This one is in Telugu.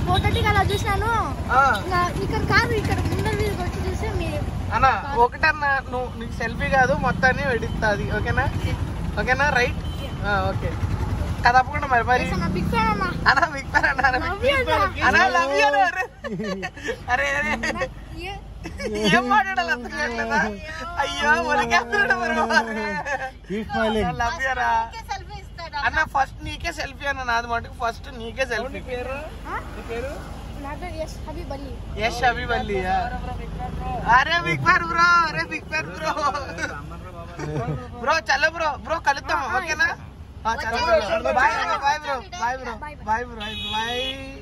ఫోటో టిక్ అలా చూసినాను ఆ, ఇంకా ఇక్కడ కాదు ఇక్కడ ముందర వీధికి వచ్చి చూస్తే మీ అన్న ఒకటన్నా నువ్వు నీకు సెల్ఫీ కాదు మొత్తాన్ని వెడిస్తుంది ఓకేనా ఓకేనా రైట్ ఓకే కదా తప్పకుండా మరి మరి నా బిగ్ ఫ్యాన్ అన్న అన్నా బిగ్ ఫ్యాన్ అన్నారు Love you అన్న. అన్నా లవ్ యూ అరే అరే అరే ఏ- ఏం మాట్లాడాలి అర్థం కావట్లేదా అయ్యో ఒలికేస్తున్నాడు మరి లవ్ యూ రా సెల్ఫీ ఇస్తాడు అన్న ఫస్ట్ నీకే సెల్ఫీ అన్న నాది మటుకు ఫస్ట్ నీకే సెల్ఫీ పేరు నా పేరు ఎస్ హబీబ్ అలీ యష్ అభివల్లి అరే బిగ్ ఫ్యాన్ బ్రో అరే బిగ్ ఫ్యాన్ బ్రో బ్రో చలో బ్రో బ్రో కలుద్దాం ఓకేనా ఆ, చలో bro bye bro bye bro bye bro bye bro bye